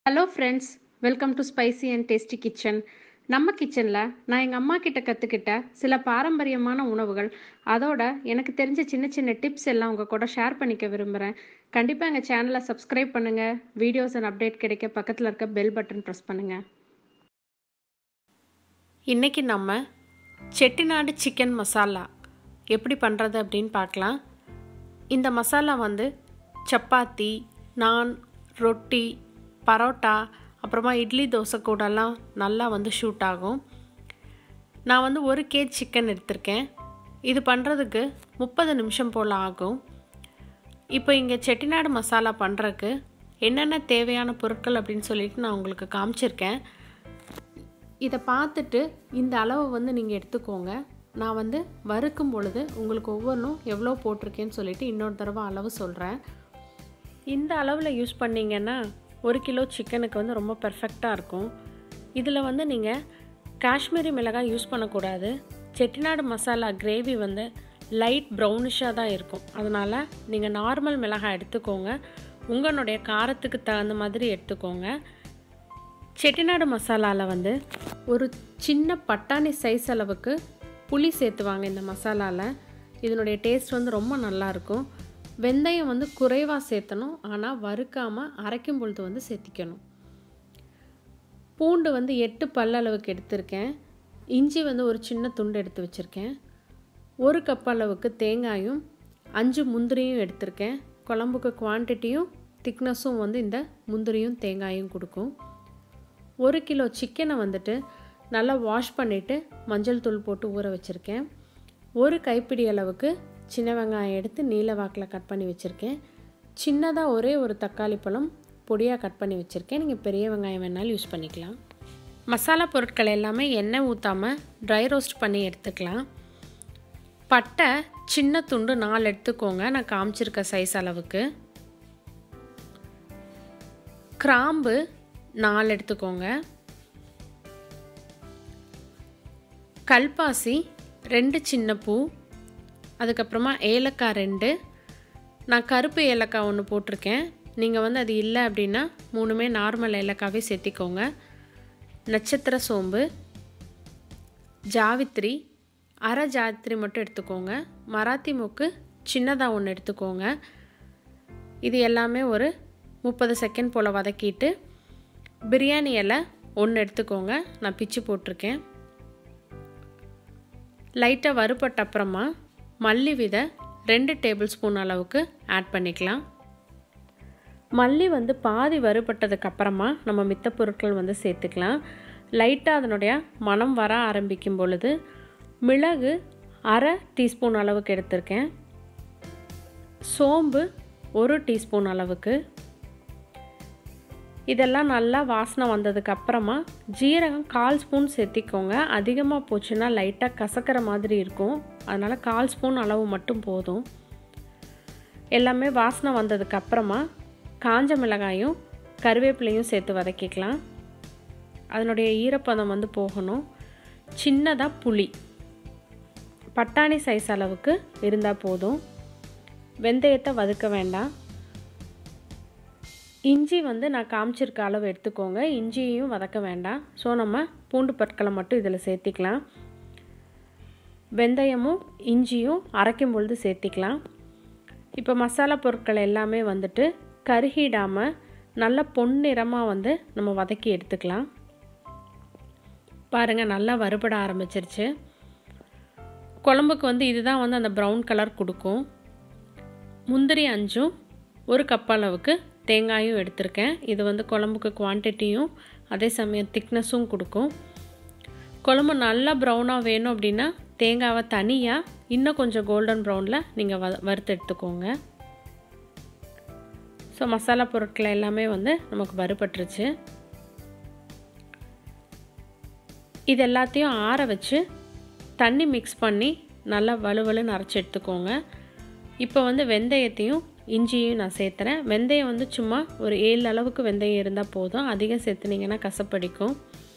hello friends welcome to spicy and tasty kitchen நம்ம கிச்சனில் நான் எங்கள் அம்மா கிட்ட கற்றுக்கிட்ட சில பாரம்பரியமான உணவுகள் அதோட எனக்கு தெரிஞ்ச சின்ன சின்ன டிப்ஸ் எல்லாம் உங்கள் கூட ஷேர் பண்ணிக்க விரும்புகிறேன் கண்டிப்பாக எங்கள் சேனலை சப்ஸ்கிரைப் பண்ணுங்கள் வீடியோஸ் அண்ட் அப்டேட் கிடைக்க பக்கத்தில் இருக்க பெல் பட்டன் ப்ரெஸ் பண்ணுங்கள் இன்றைக்கி நம்ம செட்டிநாடு சிக்கன் மசாலா எப்படி பண்ணுறது அப்படின்னு பார்க்கலாம் இந்த மசாலா வந்து சப்பாத்தி நான் ரொட்டி பரோட்டா அப்புறமா இட்லி தோசை கூடலாம் நல்லா வந்து ஷூட் ஆகும் நான் வந்து ஒரு கேஜ் சிக்கன் எடுத்திருக்கேன் இது பண்ணுறதுக்கு முப்பது நிமிஷம் போல் ஆகும் இப்போ இங்கே செட்டிநாடு மசாலா பண்ணுறதுக்கு என்னென்ன தேவையான பொருட்கள் அப்படின்னு சொல்லிட்டு நான் உங்களுக்கு காமிச்சிருக்கேன் இதை பார்த்துட்டு இந்த அளவு வந்து நீங்கள் எடுத்துக்கோங்க நான் வந்து வறுக்கும் பொழுது உங்களுக்கு ஒவ்வொன்றும் எவ்வளோ போட்டிருக்கேன்னு சொல்லிட்டு இன்னொரு தடவை அளவு சொல்கிறேன் இந்த அளவில் யூஸ் பண்ணிங்கன்னா ஒரு கிலோ சிக்கனுக்கு வந்து ரொம்ப பெர்ஃபெக்டாக இருக்கும் இதில் வந்து நீங்கள் காஷ்மீரி மிளகாய் யூஸ் பண்ணக்கூடாது செட்டிநாடு மசாலா கிரேவி வந்து லைட் ப்ரௌனிஷாக தான் இருக்கும் அதனால் நீங்கள் நார்மல் மிளகாய் எடுத்துக்கோங்க உங்களுடைய காரத்துக்கு தகுந்த மாதிரி எடுத்துக்கோங்க செட்டிநாடு மசாலாவில் வந்து ஒரு சின்ன பட்டாணி சைஸ் அளவுக்கு புளி சேர்த்துவாங்க இந்த மசாலாவில் இதனுடைய டேஸ்ட் வந்து ரொம்ப நல்லாயிருக்கும் வெந்தயம் வந்து குறைவாக சேர்த்தணும் ஆனால் வறுக்காமல் அரைக்கும் பொழுது வந்து சேர்த்திக்கணும் பூண்டு வந்து எட்டு பல்லளவுக்கு எடுத்திருக்கேன் இஞ்சி வந்து ஒரு சின்ன துண்டு எடுத்து வச்சுருக்கேன் ஒரு கப் அளவுக்கு தேங்காயும் அஞ்சு முந்திரியும் எடுத்திருக்கேன் குழம்புக்கு குவான்டிட்டியும் திக்னஸும் வந்து இந்த முந்திரியும் தேங்காயும் கொடுக்கும் ஒரு கிலோ சிக்கனை வந்துட்டு நல்லா வாஷ் பண்ணிவிட்டு மஞ்சள் தூள் போட்டு ஊற வச்சுருக்கேன் ஒரு கைப்பிடி அளவுக்கு சின்ன வெங்காயம் எடுத்து நீல வாக்கில் கட் பண்ணி வச்சுருக்கேன் சின்னதாக ஒரே ஒரு தக்காளி பழம் பொடியாக கட் பண்ணி வச்சுருக்கேன் நீங்கள் பெரிய வெங்காயம் வேணாலும் யூஸ் பண்ணிக்கலாம் மசாலா பொருட்கள் எல்லாமே எண்ணெய் ஊற்றாமல் ட்ரை ரோஸ்ட் பண்ணி எடுத்துக்கலாம் பட்டை சின்ன துண்டு நாலு எடுத்துக்கோங்க நான் காமிச்சிருக்க சைஸ் அளவுக்கு கிராம்பு நாலு எடுத்துக்கோங்க கல்பாசி ரெண்டு சின்ன பூ அதுக்கப்புறமா ஏலக்காய் ரெண்டு நான் கருப்பு ஏலக்காய் ஒன்று போட்டிருக்கேன் நீங்கள் வந்து அது இல்லை அப்படின்னா மூணுமே நார்மல் ஏலக்காவே சேர்த்திக்கோங்க நட்சத்திர சோம்பு ஜாவித்ரி அரை ஜாவித்ரி மட்டும் எடுத்துக்கோங்க மராத்தி மூக்கு சின்னதாக ஒன்று எடுத்துக்கோங்க இது எல்லாமே ஒரு முப்பது செகண்ட் போல் வதக்கிட்டு பிரியாணி இலை ஒன்று எடுத்துக்கோங்க நான் பிச்சு போட்டிருக்கேன் லைட்டாக வறுபட்ட அப்புறமா மல்லி விதை ரெண்டு டேபிள் ஸ்பூன் அளவுக்கு ஆட் பண்ணிக்கலாம் மல்லி வந்து பாதி வறுபட்டதுக்கு அப்புறமா நம்ம மித்த பொருட்கள் வந்து சேர்த்துக்கலாம் லைட்டாக அதனுடைய மனம் வர ஆரம்பிக்கும் பொழுது மிளகு அரை டீஸ்பூன் அளவுக்கு எடுத்திருக்கேன் சோம்பு ஒரு டீஸ்பூன் அளவுக்கு இதெல்லாம் நல்லா வாசனை வந்ததுக்கு அப்புறமா ஜீரகம் கால் ஸ்பூன் சேர்த்திக்கோங்க அதிகமாக போச்சுன்னா லைட்டாக கசக்கிற மாதிரி இருக்கும் அதனால் கால் ஸ்பூன் அளவு மட்டும் போதும் எல்லாமே வாசனை வந்ததுக்கு அப்புறமா காஞ்ச மிளகாயும் கருவேப்பிலையும் சேர்த்து வதக்கிக்கலாம் அதனுடைய ஈரப்பதம் வந்து போகணும் சின்னதாக புளி பட்டாணி சைஸ் அளவுக்கு இருந்தால் போதும் வெந்தயத்தை வதக்க வேண்டாம் இஞ்சி வந்து நான் காமிச்சிருக்க அளவு எடுத்துக்கோங்க இஞ்சியையும் வதக்க வேண்டாம் ஸோ நம்ம பூண்டு பற்களை மட்டும் இதில் சேர்த்திக்கலாம் வெந்தயமும் இஞ்சியும் அரைக்கும் பொழுது சேர்த்திக்கலாம் இப்போ மசாலா பொருட்கள் எல்லாமே வந்துட்டு கருகிடாமல் நல்ல பொன்னிறமாக வந்து நம்ம வதக்கி எடுத்துக்கலாம் பாருங்கள் நல்லா வறுபட ஆரம்பிச்சிருச்சு குழம்புக்கு வந்து இதுதான் வந்து அந்த ப்ரௌன் கலர் கொடுக்கும் முந்திரி அஞ்சும் ஒரு கப் அளவுக்கு தேங்காயும் எடுத்திருக்கேன் இது வந்து குழம்புக்கு குவான்டிட்டியும் அதே சமயம் திக்னஸும் கொடுக்கும் குழம்பு நல்லா ப்ரௌனாக வேணும் அப்படின்னா தேங்காவை தனியாக இன்னும் கொஞ்சம் கோல்டன் ப்ரௌனில் நீங்கள் வ வறுத்து எடுத்துக்கோங்க ஸோ மசாலா பொருட்கள் எல்லாமே வந்து நமக்கு வறுபட்டுருச்சு இது எல்லாத்தையும் ஆற வச்சு தண்ணி மிக்ஸ் பண்ணி நல்லா வலுவலுன்னு அரைச்சி எடுத்துக்கோங்க இப்போ வந்து வெந்தயத்தையும் இஞ்சியும் நான் சேர்த்துறேன் வெந்தயம் வந்து சும்மா ஒரு ஏழு அளவுக்கு வெந்தயம் இருந்தால் போதும் அதிகம் சேர்த்துனீங்கன்னா கசப்படிக்கும்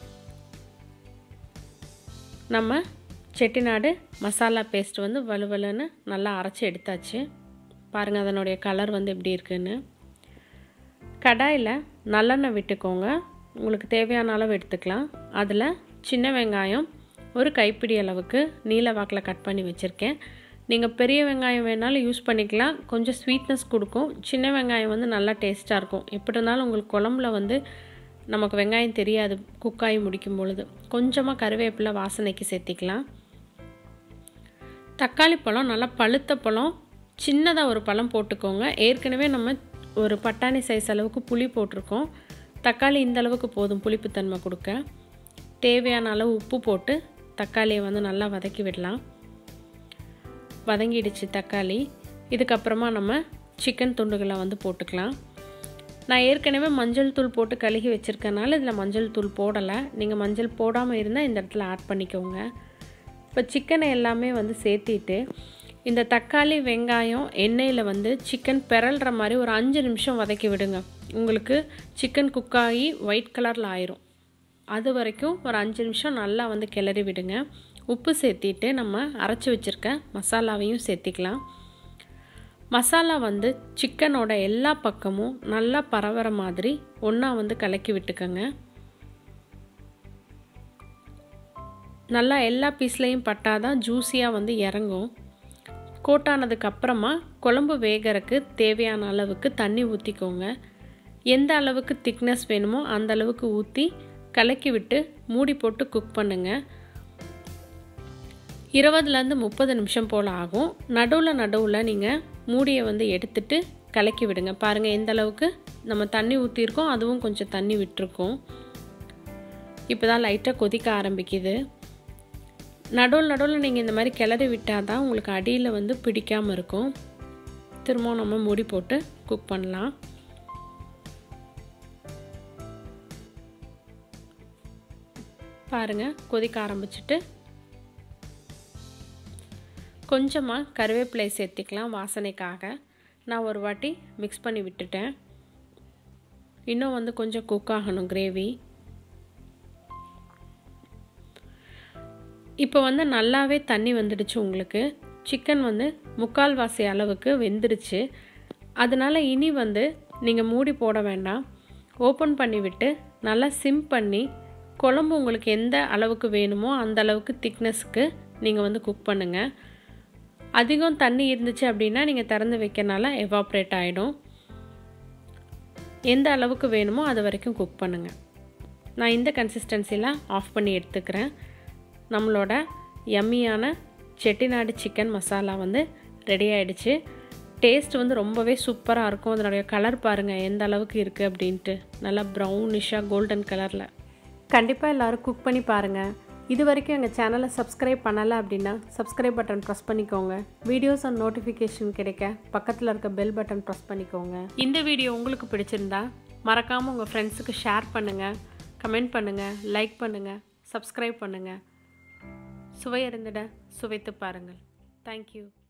நம்ம செட்டிநாடு மசாலா பேஸ்ட் வந்து வலுவலுன்னு நல்லா அரைச்சி எடுத்தாச்சு பாருங்கள் அதனுடைய கலர் வந்து எப்படி இருக்குன்னு கடாயில் நல்லெண்ணெய் விட்டுக்கோங்க உங்களுக்கு தேவையான அளவு எடுத்துக்கலாம் அதில் சின்ன வெங்காயம் ஒரு கைப்பிடி அளவுக்கு நீல வாக்கில் கட் பண்ணி வச்சுருக்கேன் நீங்கள் பெரிய வெங்காயம் வேணாலும் யூஸ் பண்ணிக்கலாம் கொஞ்சம் ஸ்வீட்னஸ் கொடுக்கும் சின்ன வெங்காயம் வந்து நல்லா டேஸ்ட்டாக இருக்கும் எப்படி இருந்தாலும் உங்களுக்கு குழம்புல வந்து நமக்கு வெங்காயம் தெரியாது குக்காயி முடிக்கும் பொழுது கொஞ்சமாக கருவேப்பிலை வாசனைக்கு சேர்த்திக்கலாம் தக்காளி பழம் நல்லா பழுத்த பழம் சின்னதாக ஒரு பழம் போட்டுக்கோங்க ஏற்கனவே நம்ம ஒரு பட்டாணி சைஸ் அளவுக்கு புளி போட்டிருக்கோம் தக்காளி இந்த அளவுக்கு போதும் புளிப்புத்தன்மை கொடுக்க தேவையான அளவு உப்பு போட்டு தக்காளியை வந்து நல்லா வதக்கி விடலாம் வதங்கிடுச்சு தக்காளி இதுக்கப்புறமா நம்ம சிக்கன் துண்டுகளை வந்து போட்டுக்கலாம் நான் ஏற்கனவே மஞ்சள் தூள் போட்டு கழுகி வச்சுருக்கனால இதில் மஞ்சள் தூள் போடலை நீங்கள் மஞ்சள் போடாமல் இருந்தால் இந்த இடத்துல ஆட் பண்ணிக்கோங்க இப்போ சிக்கனை எல்லாமே வந்து சேர்த்திட்டு இந்த தக்காளி வெங்காயம் எண்ணெயில் வந்து சிக்கன் பெரல்ற மாதிரி ஒரு அஞ்சு நிமிஷம் வதக்கி விடுங்க உங்களுக்கு சிக்கன் குக்காகி ஒயிட் கலரில் ஆயிரும் அது வரைக்கும் ஒரு அஞ்சு நிமிஷம் நல்லா வந்து கிளறி விடுங்க உப்பு சேர்த்திட்டு நம்ம அரைச்சி வச்சுருக்க மசாலாவையும் சேர்த்திக்கலாம் மசாலா வந்து சிக்கனோட எல்லா பக்கமும் நல்லா பரவுற மாதிரி ஒன்றா வந்து கலக்கி விட்டுக்கோங்க நல்லா எல்லா பீஸ்லேயும் பட்டாதான் ஜூஸியாக வந்து இறங்கும் கோட்டானதுக்கு அப்புறமா குழம்பு வேகறக்கு தேவையான அளவுக்கு தண்ணி ஊற்றிக்கோங்க எந்த அளவுக்கு திக்னஸ் வேணுமோ அந்த அளவுக்கு ஊற்றி கலக்கி விட்டு மூடி போட்டு குக் பண்ணுங்கள் இருபதுலேருந்து முப்பது நிமிஷம் போல் ஆகும் நடுவில் நடுவில் நீங்கள் மூடியை வந்து எடுத்துட்டு கலக்கி விடுங்க பாருங்கள் எந்த அளவுக்கு நம்ம தண்ணி ஊற்றிருக்கோம் அதுவும் கொஞ்சம் தண்ணி விட்டுருக்கோம் இப்போ தான் லைட்டாக கொதிக்க ஆரம்பிக்குது நடுவில் நடுவில் நீங்கள் இந்த மாதிரி கிளறி விட்டால் தான் உங்களுக்கு அடியில் வந்து பிடிக்காமல் இருக்கும் திரும்பவும் நம்ம மூடி போட்டு குக் பண்ணலாம் பாருங்கள் கொதிக்க ஆரம்பிச்சிட்டு கொஞ்சமாக கருவேப்பிலை சேர்த்திக்கலாம் வாசனைக்காக நான் ஒரு வாட்டி மிக்ஸ் பண்ணி விட்டுட்டேன் இன்னும் வந்து கொஞ்சம் குக் ஆகணும் கிரேவி இப்போ வந்து நல்லாவே தண்ணி வந்துடுச்சு உங்களுக்கு சிக்கன் வந்து முக்கால் வாசி அளவுக்கு வெந்துடுச்சு அதனால் இனி வந்து நீங்கள் மூடி போட வேண்டாம் ஓப்பன் பண்ணி விட்டு நல்லா சிம் பண்ணி குழம்பு உங்களுக்கு எந்த அளவுக்கு வேணுமோ அந்த அளவுக்கு திக்னஸ்க்கு நீங்கள் வந்து குக் பண்ணுங்கள் அதிகம் தண்ணி இருந்துச்சு அப்படின்னா நீங்கள் திறந்து வைக்கிறனால எவாப்ரேட் ஆகிடும் எந்த அளவுக்கு வேணுமோ அது வரைக்கும் குக் பண்ணுங்கள் நான் இந்த கன்சிஸ்டன்சியில் ஆஃப் பண்ணி எடுத்துக்கிறேன் நம்மளோட யம்மியான செட்டிநாடு சிக்கன் மசாலா வந்து ரெடி ஆகிடுச்சு டேஸ்ட் வந்து ரொம்பவே சூப்பராக இருக்கும் அதனுடைய கலர் பாருங்கள் எந்த அளவுக்கு இருக்குது அப்படின்ட்டு நல்லா ப்ரௌனிஷாக கோல்டன் கலரில் கண்டிப்பாக எல்லோரும் குக் பண்ணி பாருங்கள் இது வரைக்கும் எங்கள் சேனலை சப்ஸ்கிரைப் பண்ணலை அப்படின்னா சப்ஸ்கிரைப் பட்டன் ப்ரெஸ் பண்ணிக்கோங்க வீடியோஸ் அண்ட் நோட்டிஃபிகேஷன் கிடைக்க பக்கத்தில் இருக்க பெல் பட்டன் ப்ரெஸ் பண்ணிக்கோங்க இந்த வீடியோ உங்களுக்கு பிடிச்சிருந்தா மறக்காமல் உங்கள் ஃப்ரெண்ட்ஸுக்கு ஷேர் பண்ணுங்கள் கமெண்ட் பண்ணுங்கள் லைக் பண்ணுங்கள் சப்ஸ்கிரைப் பண்ணுங்கள் சுவையறிந்திட சுவைத்து பாருங்கள் தேங்க்யூ